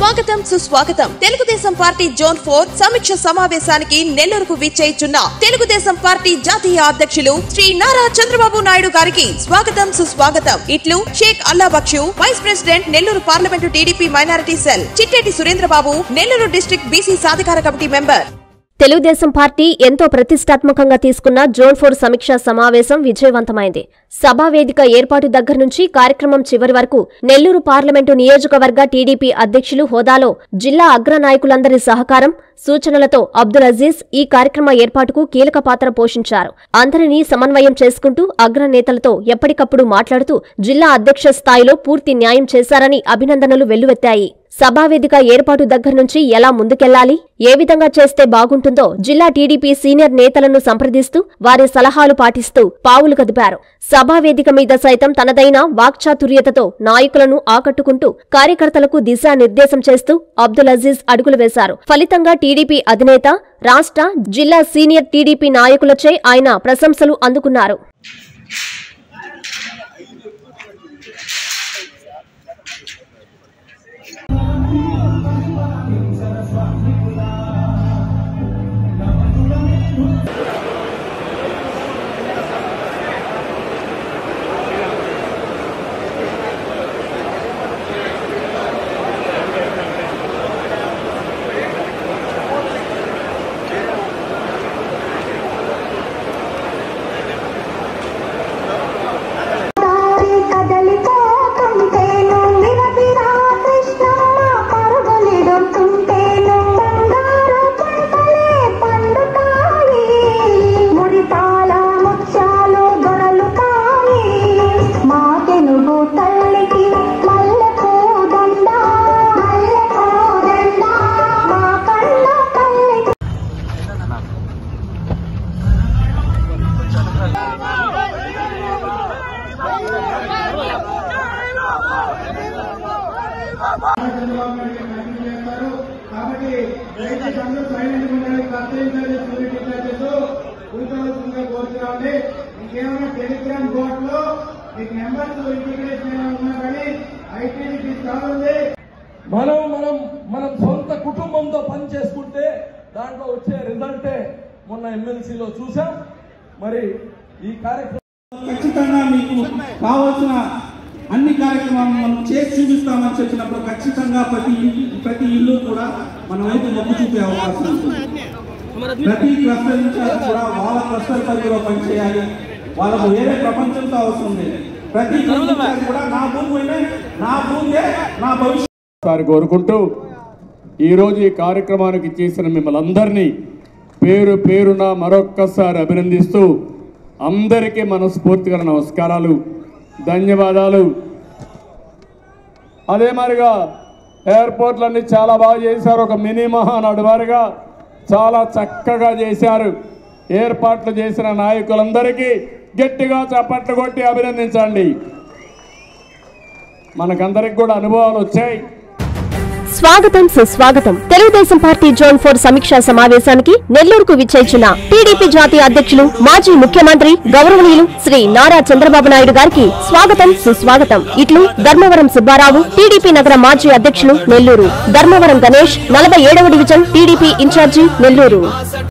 స్వాగతం సుస్వాగతం Telugu Desam party zone four సమీక్ష సమావేశానికి నెల్లూరుకు విచ్చేయిచున్న తెలుగుదేశం పార్టీ జాతీయ అధ్యక్షులు శ్రీ నారా చంద్రబాబు నాయుడు గారికి స్వాగతం సుస్వాగతం ఇట్లు Sheikh Allabakshu vice president Nellore parliament TDP minority cell Chitteti Surendrababu Nellore district BC సాధికార కమిటీ మెంబర్ తెలుగుదేశం పార్టీ ఎంతో ప్రతిష్టాత్మకంగా తీసుకున్న జోన్ ఫోర్ సమీక్షా సమావేశం విజయవంతమైంది సభా వేదిక ఏర్పాటు దగ్గర నుంచి కార్యక్రమం చివరి వరకు నెల్లూరు పార్లమెంటు నియోజకవర్గ టీడీపీ అధ్యక్షులు హోదాలో జిల్లా అగ్రనాయకులందరి సహకారం సూచనలతో అబ్దుల్ అజీజ్ ఈ కార్యక్రమ ఏర్పాటుకు కీలక పాత్ర పోషించారు అందరినీ సమన్వయం చేసుకుంటూ అగ్రనేతలతో ఎప్పటికప్పుడు మాట్లాడుతూ జిల్లా అధ్యక్ష స్థాయిలో పూర్తి న్యాయం చేశారని అభినందనలు వెల్లువెత్తాయి సభావేదిక ఏర్పాటు దగ్గర నుంచి ఎలా ముందుకెళ్లాలి ఏ విధంగా చేస్తే బాగుంటుందో జిల్లా టీడీపీ సీనియర్ నేతలను సంప్రదిస్తూ వారి సలహాలు పాటిస్తూ పావులు కదిపారు సభావేదిక మీద సైతం తనదైన వాక్చాతుర్యతతో నాయకులను ఆకట్టుకుంటూ కార్యకర్తలకు దిశానిర్దేశం చేస్తూ అబ్దుల్ అజీజ్ అడుగులు వేశారు ఫలితంగా టీడీపీ అధినేత రాష్ట్ర జిల్లా సీనియర్ టీడీపీ నాయకులచే ఆయన ప్రశంసలు అందుకున్నారు దారి కదలిపోతుంటేను విరవిరా కృష్ణమ్మ పరుగులిడుతుంటేను బంగారు పంటలే పండుతాయి మురితాల ముత్యాలు దొరలుతాయి మా తెలుగు తల్లికి మల్లెపూ దండ మల్లెపూ దండ మా కళ్ళ తల్లికి చంద్రబాబు నాయుడు కంటిన్యూ చేస్తారు కాబట్టి దయచేసి అందరూ సైలెంట్ ఉండాలి ఫస్ట్ ఇన్ఛార్జెస్ యూనిట్ ఇన్ఛార్జెస్ కూర్చోవలసిందిగా కోరుతున్నామండి ఇంకేమైనా టెలిగ్రామ్ బోర్డ్ లో మీకు నెంబర్స్ ఇంటిగ్రేషన్ ఏమైనా ఉన్నా కానీ ఐటీడీ కావాలి మనం మనం మనం సొంత కుటుంబంతో పని చేసుకుంటే దాంట్లో వచ్చే రిజల్టే మొన్న ఎమ్మెల్సీలో చూసాం మరి ఈ కార్యక్రమం ఖచ్చితంగా మీకు కావాల్సిన అన్ని కార్యక్రమాలు మనం చేసి చూపిస్తామని చెప్పినప్పుడు ఖచ్చితంగా ప్రతి ఇల్లు ప్రతి ఇల్లు కూడా మన వైపు మొగ్గు చూపే అవకాశం ఉంటుంది ప్రతి క్లస్టర్ ఇన్ఛార్జ్ కూడా వాళ్ళ క్లస్టర్ పరిధిలో పనిచేయాలి వాళ్ళకు వేరే ప్రపంచంతో అవసరం లేదు ప్రతి ఇన్ఛార్జ్ కూడా నా భూమి నా భూమే నా భవిష్యత్తు సారి కోరుకుంటూ ఈరోజు ఈ కార్యక్రమానికి చేసిన మిమ్మల్ని అందరినీ పేరు పేరున మరొక్కసారి అభినందిస్తూ అందరికీ మనస్ఫూర్తిగా నమస్కారాలు ధన్యవాదాలు అదే మాదిరిగా ఎయిర్పోర్ట్లన్నీ చాలా బాగా చేశారు ఒక మినీ మహానాడు వారిగా చాలా చక్కగా చేశారు ఏర్పాట్లు చేసిన నాయకులందరికీ గట్టిగా చప్పట్లు కొట్టి అభినందించండి మనకందరికి కూడా అనుభవాలు వచ్చాయి స్వాగతం సుస్వాగతం తెలుగుదేశం పార్టీ జోన్ ఫోర్ సమీక్షా సమావేశానికి నెల్లూరుకు విచ్చేసిన టీడీపీ జాతీయ అధ్యక్షులు మాజీ ముఖ్యమంత్రి గౌరవనీయులు శ్రీ నారా చంద్రబాబు నాయుడు గారికి స్వాగతం సుస్వాగతం ఇట్లు ధర్మవరం సుబ్బారావు టీడీపీ నగర మాజీ అధ్యక్షులు నెల్లూరు ధర్మవరం గణేష్ నలభై ఏడవ డివిజన్ టీడీపీ ఇన్ఛార్జి నెల్లూరు